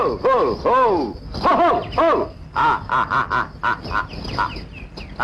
ஓ ஓ ஓ ஓ ஓ ஆ ஆ ஆ ஆ ஆ ஆ ஆ ஆ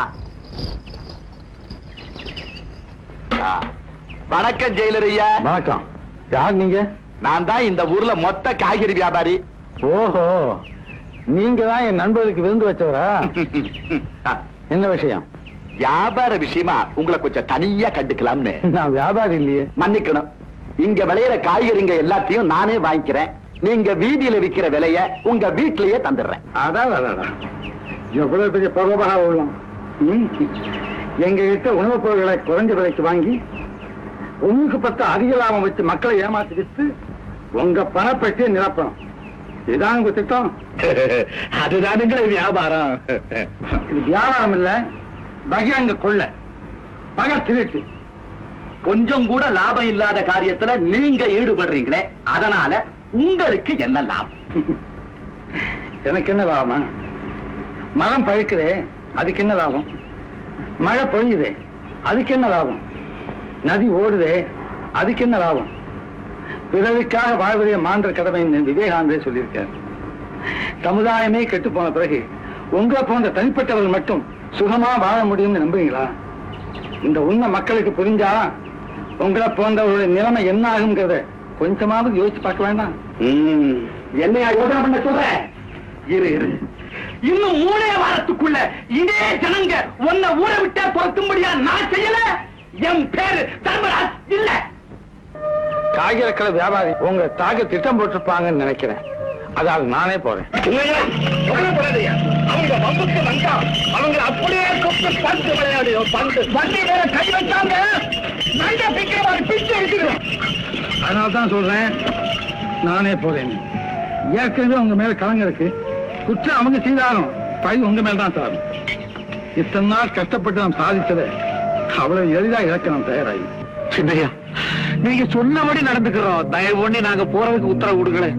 ஆ. வணக்கம் ஜெயிலர் ஐயா வணக்கம் யார் நீங்க நான் தான் இந்த ஊர்ல மொத்த காய்கறி வியாபாரி ஓஹோ நீங்க தான் என் நண்பருக்கு விருந்து வச்சவரா என்ன விஷயம் வியாபார விஷயமா உங்களை கொஞ்சம் தனியா கண்டுக்கலாம்னு நான் வியாபாரி இல்லையே மன்னிக்கணும் இங்க விளையிற காய்கறிங்க எல்லாத்தையும் நானே வாங்கிக்கிறேன் நீங்க வீதியில விக்கிற விலைய உங்க வீட்லயே தந்துடுறேன் அதான் அதான் எவ்வளவு பெரிய பகவபகா உள்ளோம் ம். எங்க கிட்ட உணவுப் பொருட்களை குறைஞ்ச விலைக்கு வாங்கி உங்களுக்கு பத்து அதிக லாபம் வச்சு மக்களை ஏமாத்தி வித்து உங்க பணப்பட்டியை நிரப்பணும் இதுதான் உங்க திட்டம் அதுதானுங்களே வியாபாரம் இது வியாபாரம் இல்ல பகிரங்க கொள்ள பக திருட்டு கொஞ்சம் கூட லாபம் இல்லாத காரியத்துல நீங்க ஈடுபடுறீங்களே அதனால உங்களுக்கு என்ன லாபம் எனக்கு என்ன லாபம் மரம் பழுக்குதே அதுக்கு என்ன லாபம் மழை பொழியுதே அதுக்கு என்ன லாபம் நதி ஓடுதே அதுக்கு என்ன லாபம் பிறருக்காக வாழ்வதே மாண்ட கடமை விவேகானந்தே சொல்லியிருக்கார் சமுதாயமே கெட்டு போன பிறகு உங்களை போன்ற தனிப்பட்டவர்கள் மட்டும் சுகமா வாழ முடியும்னு நம்புறீங்களா இந்த உண்மை மக்களுக்கு புரிஞ்சா உங்களை போன்றவர்களுடைய நிலைமை என்ன ஆகுங்கிறத கொஞ்சமாவது யோசிச்சு பார்க்க வேண்டாம் என்னையா யோசனை பண்ண சொல்ற இரு இரு இன்னும் மூணே வாரத்துக்குள்ள இதே ஜனங்க உன்னை ஊரை விட்டே துரத்தும்படியா நான் செய்யல என் பேரு தர்மராஜ் இல்ல காய்கறி வியாபாரி உங்க தாக திட்டம் போட்டிருப்பாங்கன்னு நினைக்கிறேன் அதால் நானே போறேன் அவங்க வம்புக்கு வந்தா அவங்க அப்படியே கொப்பு பந்து விளையாடு பந்து வண்டி வேற கை வச்சாங்க நண்ட பிக்கிற மாதிரி பிச்சு எடுத்துக்கிறோம் அதனால தான் சொல்றேன் நானே போறேன் ஏற்கனவே உங்க மேல கலங்க இருக்கு குற்றம் அவங்க செய்தாலும் பழி உங்க மேல தான் சாரும் இத்தனை நாள் கஷ்டப்பட்டு நாம் சாதிச்சதை அவ்வளவு எளிதா இழக்க நாம் தயாராகி சின்னையா நீங்க சொன்னபடி நடந்துக்கிறோம் தயவு பண்ணி நாங்க போறதுக்கு உத்தரவு கொடுக்கல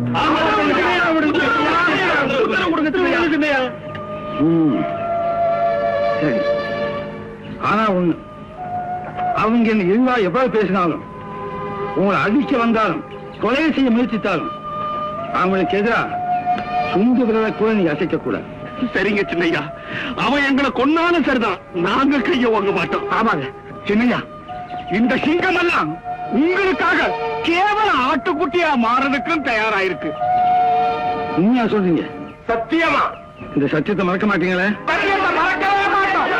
உத்தரவு கொடுக்க சின்னையா ம். சரி ஆனா ஒண்ணு அவங்க என்ன இழிவா எவ்வளவு பேசினாலும் உங்களை அடிக்க வந்தாலும் கொலை செய்ய முயற்சித்தாலும் அவங்களுக்கு எதிரா சுண்டு விரலை கூட நீ அசைக்க கூடாது சரிங்க சின்னையா அவன் எங்களை கொன்னாலும் சரிதான் நாங்க கைய வாங்க மாட்டோம் ஆமாங்க சின்னையா இந்த சிங்கம் எல்லாம் உங்களுக்காக கேவல ஆட்டுக்குட்டியா மாறதுக்கும் தயாராயிருக்கு உண்மையா சொல்றீங்க சத்தியமா இந்த சத்தியத்தை மறக்க மாட்டீங்களே மறக்கவே மாட்டோம்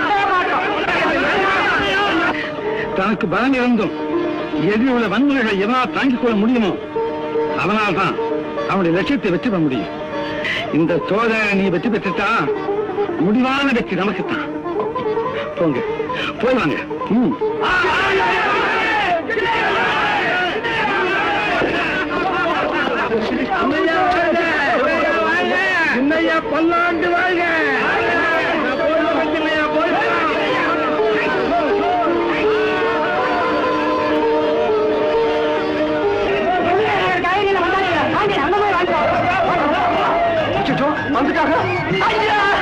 தனக்கு பலம் இருந்தும் எதிரில் உள்ள வன்முறைகளை எவனால் தாங்கிக் கொள்ள முடியுமோ அவனால் தான் அவனுடைய லட்சியத்தை வெற்றி பெற முடியும் இந்த சோதனை நீ வெற்றி பெற்றுட்டா முடிவான வெற்றி நமக்குத்தான் போங்க போய் வாங்க ம். சின்னையா பல்லாண்டு வாழ்க சின்னையா போய் வந்துட்டாங்க